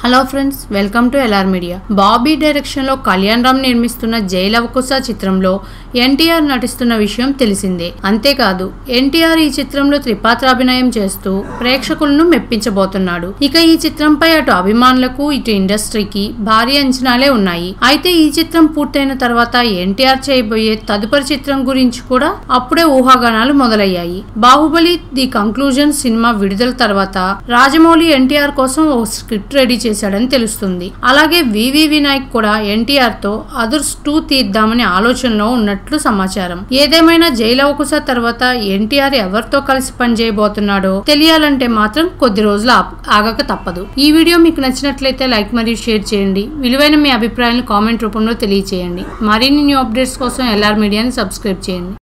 hello friends welcome to LR media Bobby direction లో కళ్యాణ్ రామ్ నిర్మిస్తున్న జైలవకుశ చిత్రంలో ఎన్టీఆర్ నటిస్తున్న విషయం తెలిసిందే అంతేకాదు ఎన్టీఆర్ ఈ చిత్రంలో త్రిపాత్రాభినయం చేస్తూ ప్రేక్షకులను మెప్పించబోతున్నాడు ఇక ఈ చిత్రంపై అటు అభిమానులకు ఇటు ఇండస్ట్రీకి భారీ అంచనాలే ఉన్నాయి అయితే ఈ చిత్రం పూర్తయిన తర్వాత ఎన్టీఆర్ చేయబోయే తదుపరి చిత్రం గురించి కూడా అప్పుడే ఊహాగానాలు మొదలయ్యాయి బాహుబలి ది కంక్లూజన్ సినిమా విడుదల తర్వాత రాజమౌళి ఎన్టీఆర్ కోసం ఓ స్క్రిప్ట్ రెడీ చేశాడని తెలుస్తుంది అలాగే వివి వినాయక్ కూడా ఎన్టీఆర్ తో అదుర్స్ టూ తీద్దామని ఆలోచనలో ఉన్నట్లు సమాచారం ఏదేమైనా జైలవకుశ తర్వాత ఎన్టీఆర్ ఎవరితో కలిసి పనిచేయబోతున్నాడో తెలియాలంటే మాత్రం కొద్ది రోజులు ఆప్- ఆగక తప్పదు ఈ వీడియో మీకు నచ్చినట్లయితే లైక్ మరియు షేర్ చేయండి విలువైన మీ అభిప్రాయాలను కామెంట్ రూపంలో తెలియచేయండి మరిన్ని న్యూ అప్డేట్స్ కోసం ఎల్ఆర్ మీడియాని సబ్స్క్రైబ్ చేయండి